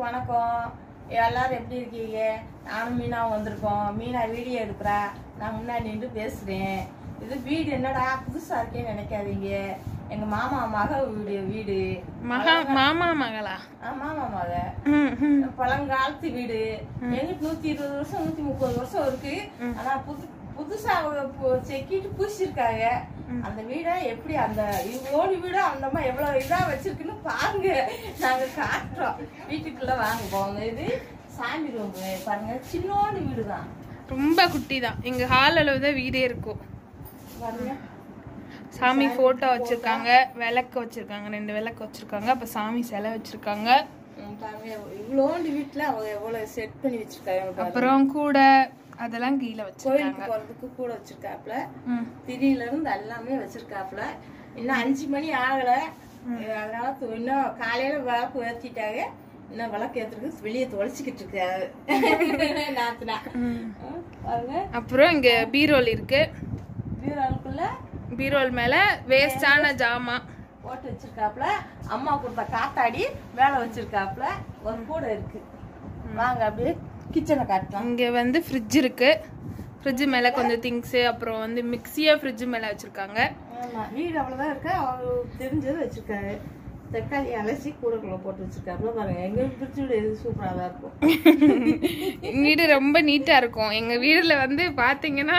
வணக்கம் எல்லாரும் எப்படி இருக்கீங்க நானும் மீனா வந்திருக்கோம் மீனா வீடியோ எடுக்கிறா நான் முன்னாடி நின்று பேசுறேன் இது வீடு என்னடா புதுசா இருக்கேன்னு நினைக்காதீங்க எங்க மாமா மக வீடு வீடு மகா மாமா மகளா ஆ, மாமா மக ம், ம். பழங்காலத்து வீடு எங்களுக்கு நூத்தி இருபது வருஷம் நூத்தி முப்பது வருஷம் இருக்கு ஆனா புது புதுசா அவங்க பு- செக்கிட்டு பூசிருக்காங்க அந்த வீட எப்படி அந்த ஓடி வீடு அந்த மாதிரி எவ்வளவு இதா வச்சிருக்குன்னு பாருங்க நாங்க காட்டுறோம் வீட்டுக்குள்ள வாங்க போங்க இது சாமி ரூம் பாருங்க சின்னோண்டு வீடுதான் ரொம்ப குட்டி தான் எங்க ஹால் அளவு தான் வீடே இருக்கும் பாருங்க சாமி போட்டோ வச்சிருக்காங்க விளக்கு வச்சிருக்காங்க ரெண்டு விளக்கு வச்சிருக்காங்க அப்ப சாமி சிலை வச்சிருக்காங்க ம், பாருங்க இவ்வளோண்டு வீட்டுல அவங்க எவ்வளவு செட் பண்ணி வச்சிருக்காங்க பாருங்க. அப்புறம் கூட அதெல்லாம் கீழே வச்சிருக்காங்க கோயிலுக்கு போறதுக்கு கூட வச்சிருக்காப்ல ம். திரியில இருந்து எல்லாமே வச்சிருக்காப்ல இன்னும் அஞ்சு மணி ஆகல அதனால து- இன்னும் காலையில விளக்கு ஏத்திட்டாங்க இன்னும் விளக்கு ஏத்துறதுக்கு வெளியே தொலைச்சிக்கிட்டு இருக்காரு நாத்துனா ம், பாருங்க அப்புறம் இங்க பீரோல் இருக்கு பீரோலுக்குள்ள பீரோல் மேல வேஸ்டான ஜாமான் போட்டு வச்சிருக்காப்ல அம்மா கொடுத்த காத்தாடி மேல வச்சிருக்காப்ல ஒரு கூடை இருக்கு வாங்க அப்படியே கிச்சனை காட்டலாம் இங்க வந்து ஃப்ரிட்ஜ் இருக்கு ஃப்ரிட்ஜ் மேல கொஞ்சம் திங்ஸ் அப்புறம் வந்து மிக்சியா ஃப்ரிட்ஜ் மேல வச்சிருக்காங்க ஆமா வீடு அவ்வளவுதான் இருக்கு அவரு தெரிஞ்சது வச்சிருக்காரு தக்காளி அலசி கூடக்குள்ள போட்டு வச்சிருக்காருல பாருங்க எங்க பிரிட்ஜோட இது சூப்பரா தான் இருக்கும் எங்க வீடு ரொம்ப நீட்டா இருக்கும் எங்க வீடுல வந்து பாத்தீங்கன்னா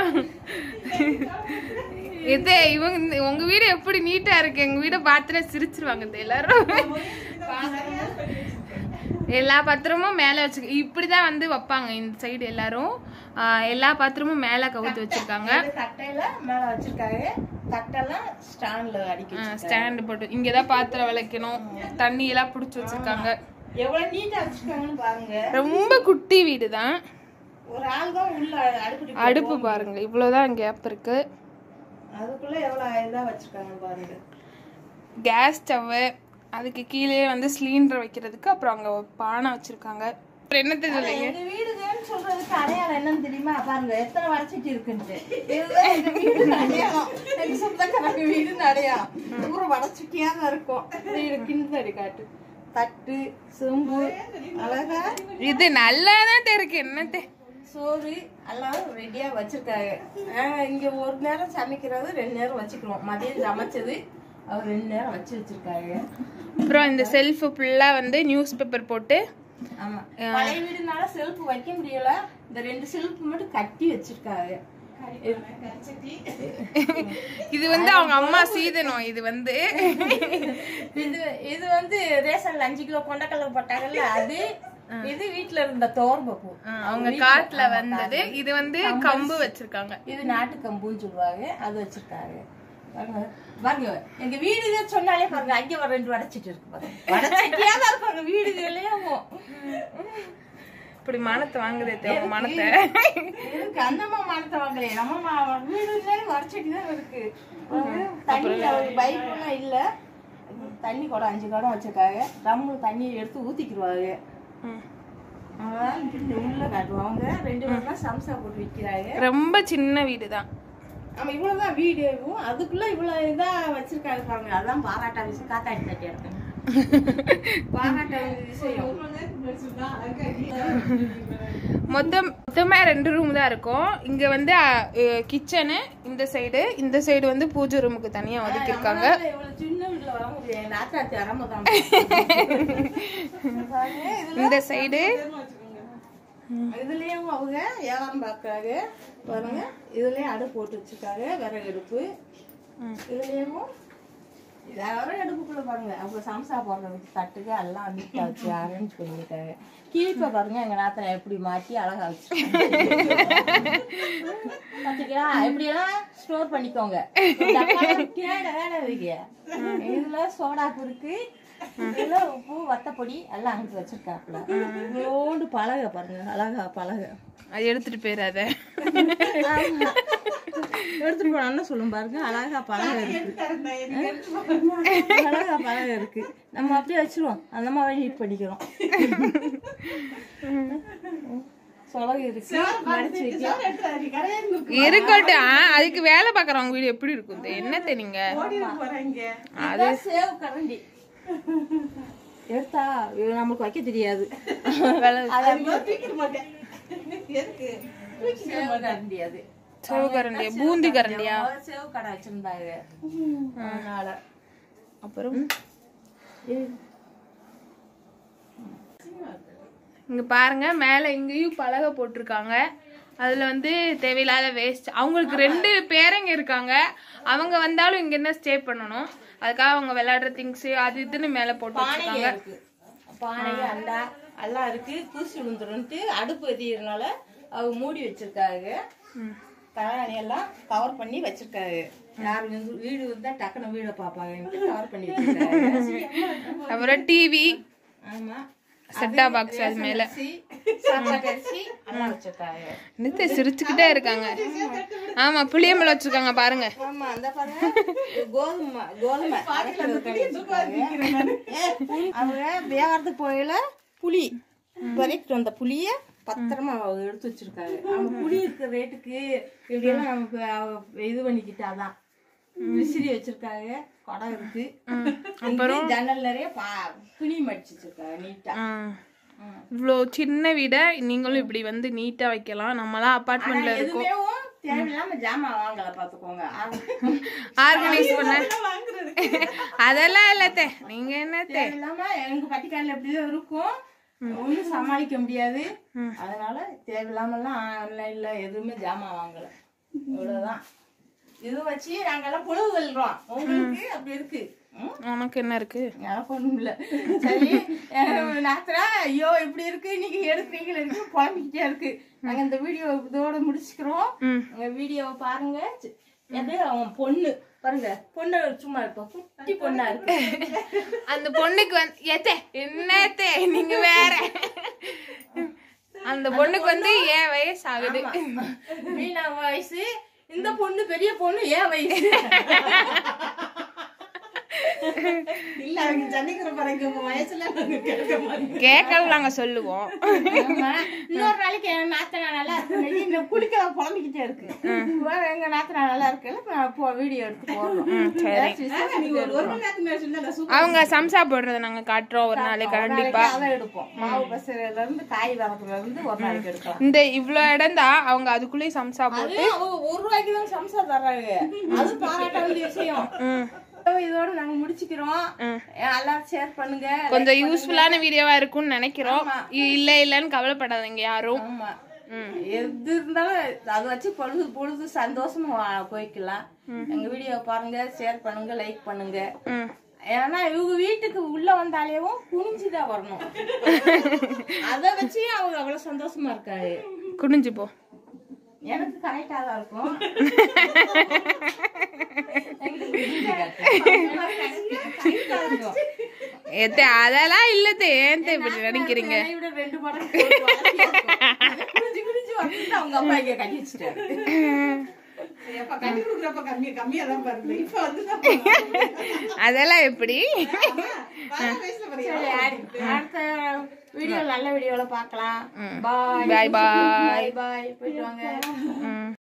இது இவங்க இந்த- உங்க வீடு எப்படி நீட்டா இருக்கு எங்க வீட பார்த்துட்டு சிரிச்சிருவாங்க இந்த எல்லாரும் எல்லா பத்திரமும் மேல வச்சு இப்படிதான் வந்து வைப்பாங்க இந்த சைடு எல்லாரும் ஆஹ் எல்லா பாத்திரமும் மேல கவுத்து வச்சிருக்காங்க இது தட்டையில மேல வச்சிருக்காங்க தட்டெல்லாம் ஸ்டாண்ட்ல அடிக்கி வச்சிருக்காங்க. ஸ்டாண்ட் போட்டு இங்கதான் பாத்திரம் விளக்கணும் தண்ணி எல்லாம் புடிச்சு வச்சிருக்காங்க எவ்வளவு நீட்டா வச்சிருக்காங்கன்னு பாருங்க ரொம்ப குட்டி வீடு தான் ஒரு ஆள் தான் உள்ள அடுப்பு அடுப்பு பாருங்க இவ்வளவுதான் கேப் இருக்கு அதுக்குள்ள எவ்வளவு இதா வச்சிருக்காங்கன்னு பாருங்க கேஸ் ஸ்டவ்வு அதுக்கு கீழே வந்து சிலிண்டர் வைக்கிறதுக்கு அப்புறம் அங்க ஒரு பானை வச்சிருக்காங்க அப்புறம் என்னத்தை சொல்லுங்க எங்க வீடுன்னு சொல்றதுக்கு அடையாளம் என்னன்னு தெரியுமா பாருங்க எத்தனை வடச்சட்டி இருக்குன்ட்டு இதுதான் எங்க வீடு அடையாளம் எங்க சொந்தக்காரங்க வீடுன்னு அடையாளம் தூரம் வடச்சட்டியா தான் இருக்கும் வீடு கிண்டடி காட்டு தட்டு செம்பு அழகா இது நல்லாதான் இருக்கு என்னத்தை சோறு எல்லாம் ரெடியா வச்சிருக்காங்க நாங்க இங்க ஒரு நேரம் சமைக்கிறது ரெண்டு நேரம் வச்சுக்கிறோம் மதியம் சமைச்சது அவர் ரெண்டு நேரம் வச்சு வச்சிருக்காங்க அப்புறம் இந்த செல்ஃப் ஃபுல்லா வந்து நியூஸ் பேப்பர் போட்டு ஆமா பழைய வீடுனால செல்ஃப் வைக்க முடியல இந்த ரெண்டு செல்ஃப் மட்டும் கட்டி வச்சிருக்காங்க இது வந்து அவங்க அம்மா சீதனம் இது வந்து இது இது வந்து ரேஷன்ல அஞ்சு கிலோ கொண்டக்கடலை போட்டாங்கல்ல அது இது வீட்ல இருந்த தோர்ம்பப்பூ அவங்க காட்டுல வந்தது இது வந்து கம்பு வச்சிருக்காங்க இது நாட்டு கம்புன்னு சொல்லுவாங்க அது வச்சிருக்காங்க பாருங்க பாருங்க எங்க வீடுக சொன்னாலே பாருங்க அங்க ஒரு ரெண்டு வடச்சிட்டு இருக்கு பாருங்க வடச்சட்டியா தான் இருப்பாங்க வீடுகளையும் இப்படி மனத்தை வாங்குதே தேவை மனத்தை இருக்கு அந்தம்மா மானத்தை வாங்கலையே நம்ம மா- வீடுல வடச்சட்டி தான் இருக்கு பாருங்க, தண்ணி பைப் எல்லாம் இல்ல தண்ணி குடம் அஞ்சு குடம் வச்சிருக்காங்க ட்ரம்முல தண்ணி எடுத்து ஊத்திக்கிடுவாங்க ம். அவ்வளவுதான் இந்த உள்ள காட்டுவாங்க ரெண்டு பேரும் தான் சம்சா போட்டு விக்கிறாங்க ரொம்ப சின்ன வீடு தான் ஆமா இவ்வளவுதான் வீடு இருக்கும் அதுக்குள்ள இவ்வளவு இதா வச்சிருக்காங்க பாருங்க அதான் பாராட்டா விஷயம் காத்தாடி தட்டி எடுக்கணும் பாராட்ட விஷயம் மொத்தம் மொத்தமா ரெண்டு ரூம் தான் இருக்கும் இங்க வந்து கிச்சனு இந்த சைடு இந்த சைடு வந்து பூஜை ரூமுக்கு தனியா ஒதுக்கி இருக்காங்க நம்மளால இவ்வளவு சின்ன வீட்டுல வர முடியாது என் நாத்தாச்சி அரம்பதான் பாருங்க, இதுல இந்த சைடு இதுலயும் அவங்க வியாபாரம் பாக்குறாங்க பாருங்க இதுலயும் அடுப்பு போட்டு வச்சிருக்காங்க விறகு அடுப்பு இதுலயும் விறகு அடுப்புக்குள்ள பாருங்க அவங்க சம்சா போடுறதுக்கு தட்டுக்கு எல்லாம் நீட்டா வச்சு அரேஞ்ச் பண்ணிருக்காங்க கீழ்ப்ப பாருங்க எங்க நாத்தனை எப்படி மாட்டி அழகா வச்சு பாத்தீங்களா இப்படி எல்லாம் ஸ்டோர் பண்ணிக்கோங்க டப்பால கேட வேட இருக்கு இதுல சோடாப்பு இருக்கு இதுல உப்பு வத்தப்பொடி எல்லாம் அங்கிட்டு வச்சிருக்காப்புல இவ்வளோண்டு பலகை பாருங்க அழகா பலகை அது எடுத்துட்டு போயிடாத ஆமா. எடுத்துட்டு போனா சொல்லும் பாருங்க அழகா பலகை இருக்கு அழகா பலகை இருக்கு நம்ம அப்படியே வச்சிருவோம் அந்த மாதிரி ஹீட் பண்ணிக்கிறோம் சொலகு இருக்கு மடிச்சு வைக்கலாம் இருக்கட்டும் ஆ, அதுக்கு வேலை பாக்குறவங்க வீடு எப்படி இருக்கும் இது? என்னத்த நீங்க அது இதுதான் சேவ் கரண்டி எடுத்தா இது நமக்கு வைக்க தெரியாது வில- அதை தூக்கிட மாட்டேன் எதுக்கு தூக்கிட கரண்டி அது செவ கரண்டியா பூந்தி கரண்டியா சேவ் கடை வச்சிருந்தாங்க அதனால அப்புறம் இங்க பாருங்க மேல இங்கேயும் பலகை போட்டிருக்காங்க அதுல வந்து தேவையில்லாத வேஸ்ட் அவங்களுக்கு ரெண்டு பேரங்க இருக்காங்க அவங்க வந்தாலும் இங்க என்ன ஸ்டே பண்ணணும் அதுக்காக அவங்க விளையாடுற திங்ஸ் அது இதுன்னு மேல போட்டு பானைங்க வச்சிருக்காங்க இருக்கு பானை அண்டா எல்லாம் இருக்கு தூசி விழுந்துருன்ட்டு அடுப்பு எரியறனால அவங்க மூடி வச்சிருக்காங்க தலாணி எல்லாம் கவர் பண்ணி வச்சிருக்காங்க யார் வந்து வீடு வந்தா டக்குனு வீட பாப்பாங்க கவர் பண்ணி வச்சிருக்காங்க அப்புறம் டிவி ஆமா செட்டா பாக்ஸ் அது மேல அரிசி சாப்பாட்டு அரிசி எல்லாம் வச்சிருக்காங்க நித்த சிரிச்சுக்கிட்டே இருக்காங்க ஆமா புளியம்பழம் வச்சிருக்காங்க பாருங்க ஆமா அந்த பாருங்க கோதுமை கோதுமை வச்சிருக்காங்க. ஏ, புளி- அவங்க வியாபாரத்துக்கு போயில புளி வரைக்கும் வந்த புளிய பத்திரமா அவங்க எடுத்து வச்சிருக்காங்க அவங்க புளி இருக்கிற ரேட்டுக்கு இப்படி எல்லாம் நமக்கு அவ இது பண்ணிக்கிட்டாதான் விசிறி வச்சிருக்காங்க குடம் இருக்கு அப்புறம் ஜன்னல் நிறைய பா- துணி மடிச்சு வச்சிருக்காங்க நீட்டா இவ்வளோ சின்ன வீடை நீங்களும் இப்படி வந்து நீட்டா வைக்கலாம் நம்மலாம் அபார்ட்மெண்ட்ல இருக்கோம் எதுவுமே தேவையில்லாம ஜாமான் வாங்கல பாத்துக்கோங்க ஆர்கனைஸ் பண்ண அதெல்லாம் இல்ல தே நீங்க என்ன தே தேவையில்லாம எங்க பட்டிக்காடுல எப்படிதான் இருக்கும் ஒண்ணும் சமாளிக்க முடியாது அதனால தேவையில்லாமலாம் ஆன்லைன்ல எதுவுமே ஜாமான் வாங்கல இவ்வளவுதான் இது வச்சு நாங்கெல்லாம் பொழுது வெல்றோம் உங்களுக்கு அப்படி இருக்கு ம்? உனக்கு என்ன இருக்கு எனக்கு ஒண்ணும் இல்ல சரி அஹ் நாத்தரா ஐயோ இப்படி இருக்கு நீங்க எடுக்கிறீங்களா இருக்கு புலம்பிக்கிட்டே இருக்கு நாங்க இந்த வீடியோ இதோட முடிச்சுக்கிறோம் ம். உங்க வீடியோவை பாருங்க சி- எது அவன் பொண்ணு பாருங்க பொண்ணு சும்மா இருப்போம் குட்டி பொண்ணா இருக்கு அந்த பொண்ணுக்கு வந்து ஏத்தே என்னத்தே நீங்க வேற அந்த பொண்ணுக்கு வந்து ஏன் வயசு ஆகுது மீனா வயசு இந்த பொண்ணு பெரிய பொண்ணு ஏன் வயசு இல்ல அவங்க ஜன்னிக்கிற பாருங்க உங்க வயசுல நாங்க கேட்க மாட்டோம் கேட்கல நாங்க சொல்லுவோம் ஆமா. இன்னொரு நாளைக்கு என் நாத்தனா நல்லா இருக்கு இந்த குளிக்க புலம்பிக்கிட்டே இருக்கு வேற எங்க நாத்தனா நல்லா இருக்குல்ல இப்ப நான் போ வீடியோ எடுத்து போடுறோம் சரி ஒரு மணி நேரத்துக்கு அவங்க சம்சா போடுறத நாங்க காட்டுறோம் ஒரு நாளைக்கு கண்டிப்பா அதை எடுப்போம் மாவு பசையில இருந்து காய் வரப்புல இருந்து ஒரு நாளைக்கு எடுக்கலாம் இந்த இவ்ளோ இடம் தான் அவங்க அதுக்குள்ளேயே சம்சா போட்டு அது அவங்க ஒரு ரூபாய்க்கு தான் சம்சா தர்றாங்க அது பாராட்ட வேண்டிய விஷயம் ம். இதோட நாங்க முடிச்சுக்கிறோம் எல்லாரும் ஷேர் பண்ணுங்க கொஞ்சம் யூஸ்ஃபுல்லான வீடியோவா இருக்கும்னு நினைக்கிறோம் இ- இல்ல இல்லன்னு கவலைப்படாதீங்க யாரும் ஆமா எது இருந்தாலும் அதை வச்சு பொழுது பொழுது சந்தோஷமா வா- போய்க்கலாம் எங்க வீடியோ பாருங்க ஷேர் பண்ணுங்க லைக் பண்ணுங்க ம். ஏன்னா இவங்க வீட்டுக்கு உள்ள வந்தாலேயும் குனிஞ்சுதான் வரணும் அத வச்சு அவங்க அவ்வளவு சந்தோஷமா இருக்காரு குனிஞ்சு போ எனக்கு கரெக்டா தான் இருக்கும் correct ஆ இருக்கும். ஏத்தே அதெல்லாம் இல்லத்தே ஏன் தே இப்படி நினைக்கிறீங்க என்னை விட ரெண்டு மடங்கு வளர்த்தியா இருக்கும். குனிஞ்சு குனிஞ்சு வந்துட்டு அவங்க அப்பா இங்க கட்டி வச்சுட்டாரு அதெல்லாம் எப்படி சரி, அடுத்த வீடியோ நல்ல வீடியோல பார்க்கலாம் பாய் பாய் பாய் பாய் பாய் போயிட்டு வாங்க ம்